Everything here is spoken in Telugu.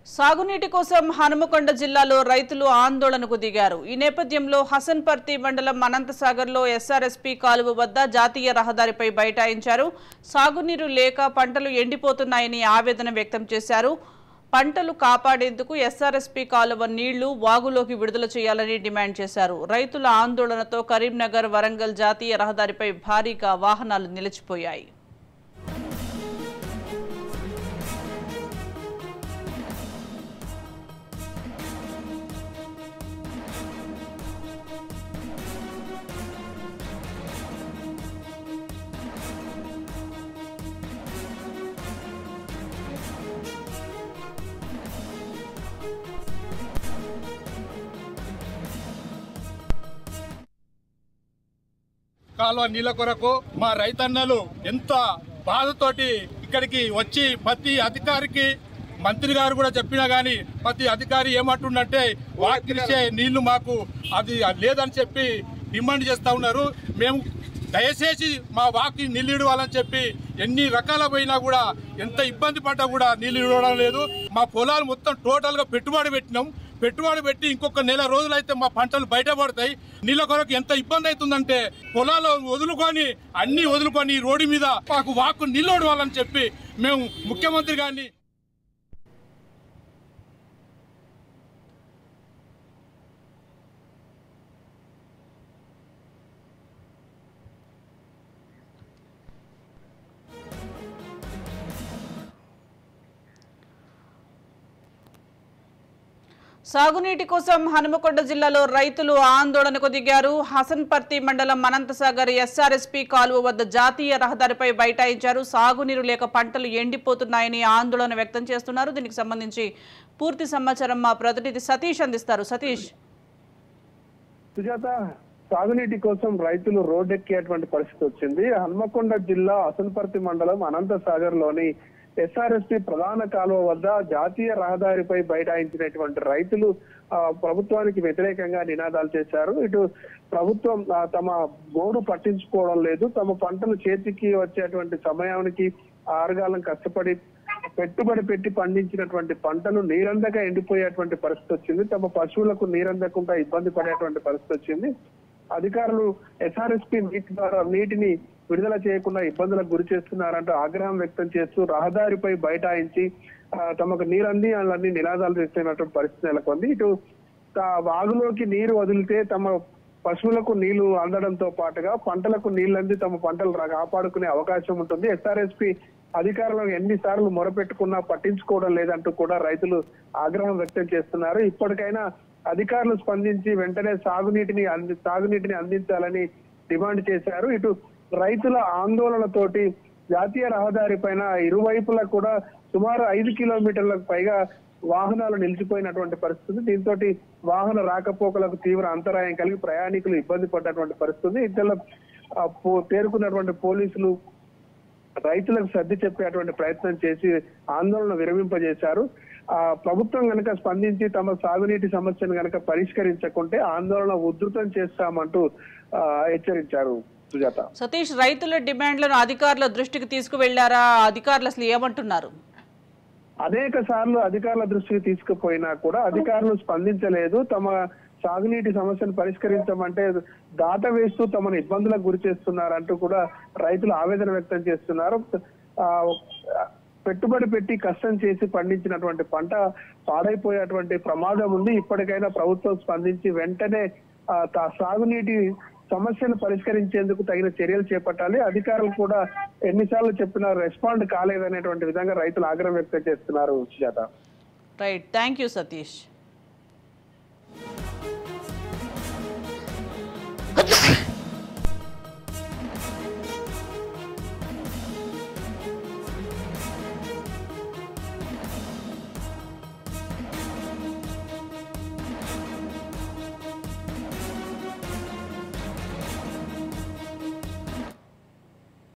సాగునీటి కోసం హనుమకొండ జిల్లాలో రైతులు ఆందోళనకు దిగారు ఈ నేపథ్యంలో హసన్పర్తి మండలం అనంతసాగర్లో ఎస్ఆర్ఎస్పీ కాలువ వద్ద జాతీయ రహదారిపై బైఠాయించారు సాగునీరు లేక పంటలు ఎండిపోతున్నాయని ఆవేదన వ్యక్తం చేశారు పంటలు కాపాడేందుకు ఎస్ఆర్ఎస్పీ కాలువ నీళ్లు వాగులోకి విడుదల చేయాలని డిమాండ్ చేశారు రైతుల ఆందోళనతో కరీంనగర్ వరంగల్ జాతీయ రహదారిపై భారీగా వాహనాలు నిలిచిపోయాయి కాలువ నీళ్ళ కొరకు మా రైతన్నలు ఎంత బాధతోటి ఇక్కడికి వచ్చి ప్రతి అధికారికి మంత్రి గారు కూడా చెప్పినా గానీ ప్రతి అధికారి ఏమంటుండంటే వాకిరిసే నీళ్లు మాకు అది లేదని చెప్పి డిమాండ్ చేస్తా ఉన్నారు మేము దయచేసి మా వాకి నీళ్ళు ఇవ్వాలని చెప్పి ఎన్ని రకాల పోయినా కూడా ఎంత ఇబ్బంది పడ్డా కూడా నీళ్ళు ఇవ్వడం లేదు మా పొలాలు మొత్తం టోటల్ గా పెట్టుబడి పెట్టినాం పెట్టుబడి పెట్టి ఇంకొక నెల రోజులైతే మా పంటలు బయటపడతాయి నీళ్ళ కొరకు ఎంత ఇబ్బంది అవుతుందంటే పొలాలు వదులుకొని అన్ని వదులుకొని ఈ రోడ్డు మీద మాకు వాకు నిల్లోడవాలని చెప్పి మేము ముఖ్యమంత్రి గారిని సాగునీటి కోసం హనుమకొండ జిల్లాలో రైతులు ఆందోళనకు దిగారు హసన్పర్తి మండలం అనంతసాగర్ ఎస్ఆర్ఎస్పీ కాలువ వద్ద జాతీయ రహదారిపై బైఠాయించారు సాగునీరు లేక పంటలు ఎండిపోతున్నాయని ఆందోళన వ్యక్తం చేస్తున్నారు దీనికి సంబంధించి పూర్తి సమాచారం మా ప్రతినిధి సతీష్ అందిస్తారు సతీష్ సుజాత సాగునీటి కోసం రైతులు రోడ్డెక్కేటువంటి పరిస్థితి వచ్చింది హన్మకొండ జిల్లా అసన్పర్తి మండలం అనంతసాగర్ లోని ఎస్ఆర్ఎస్పి ప్రధాన కాలువ వద్ద జాతీయ రహదారిపై బైఠాయించినటువంటి రైతులు ఆ, ప్రభుత్వానికి వ్యతిరేకంగా నినాదాలు చేశారు ఇటు ప్రభుత్వం ఆ, తమ గోడు పట్టించుకోవడం లేదు తమ పంటలు చేతికి వచ్చేటువంటి సమయానికి ఆరుగాలం కష్టపడి పెట్టుబడి పెట్టి పండించినటువంటి పంటలు నీరందక ఎండిపోయేటువంటి పరిస్థితి వచ్చింది తమ పశువులకు నీరందకుండా ఇబ్బంది పడేటువంటి పరిస్థితి వచ్చింది అధికారులు ఎస్ఆర్ఎస్పి నీటి ద్వారా నీటిని విడుదల చేయకుండా ఇబ్బందులకు గురి చేస్తున్నారంటూ ఆగ్రహం వ్యక్తం చేస్తూ రహదారిపై బైఠాయించి ఆ, తమకు నీరు అందియాలని నినాదాలు చేస్తున్నటువంటి పరిస్థితి నెలకొంది ఇటు తా- వాగులోకి నీరు వదిలితే తమ పశువులకు నీళ్లు అందడంతో పాటుగా పంటలకు నీళ్లంది తమ పంటలు రా- కాపాడుకునే అవకాశం ఉంటుంది ఎస్ఆర్ఎస్పి అధికారులను ఎన్నిసార్లు మొరపెట్టుకున్నా పట్టించుకోవడం లేదంటూ కూడా రైతులు ఆగ్రహం వ్యక్తం చేస్తున్నారు ఇప్పటికైనా అధికారులు స్పందించి వెంటనే సాగునీటిని అంది సాగునీటిని అందించాలని డిమాండ్ చేశారు ఇటు రైతుల ఆందోళనతోటి జాతీయ రహదారి పైన ఇరువైపులా కూడా సుమారు ఐదు కిలోమీటర్లకు పైగా వాహనాలు నిలిచిపోయినటువంటి పరిస్థితి దీంతో వాహన రాకపోకలకు తీవ్ర అంతరాయం కలిగి ప్రయాణికులు ఇబ్బంది పడ్డటువంటి పరిస్థితి ఇంతలో ఆ, పో- తేరుకున్నటువంటి పోలీసులు రైతులకు సర్ది చెప్పేటువంటి ప్రయత్నం చేసి ఆందోళన విరమింపజేశారు ఆ ప్రభుత్వం గనక స్పందించి తమ సాగునీటి సమస్యను గనక పరిష్కరించకుంటే ఆందోళన ఉధృతం చేస్తామంటూ ఆ, హెచ్చరించారు సుజాత సతీష్ రైతుల డిమాండ్లను అధికారుల దృష్టికి తీసుకువెళ్లారా అధికారులు అసలు ఏమంటున్నారు అనేక సార్లు అధికారుల దృష్టికి తీసుకుపోయినా కూడా అధికారులు స్పందించలేదు తమ సాగునీటి సమస్యను పరిష్కరించమంటే దాట వేస్తూ తమను ఇబ్బందులకు గురి చేస్తున్నారంటూ కూడా రైతులు ఆవేదన వ్యక్తం చేస్తున్నారు ఆ, పెట్టుబడి పెట్టి కష్టం చేసి పండించినటువంటి పంట పాడైపోయేటువంటి ప్రమాదం ఉంది ఇప్పటికైనా ప్రభుత్వం స్పందించి వెంటనే ఆ, తా- సాగునీటి సమస్యను పరిష్కరించేందుకు తగిన చర్యలు చేపట్టాలి అధికారులు కూడా ఎన్నిసార్లు చెప్పినా రెస్పాండ్ కాలేదనేటువంటి విధంగా రైతులు ఆగ్రహం వ్యక్తం చేస్తున్నారు Sujatha right thank you Satish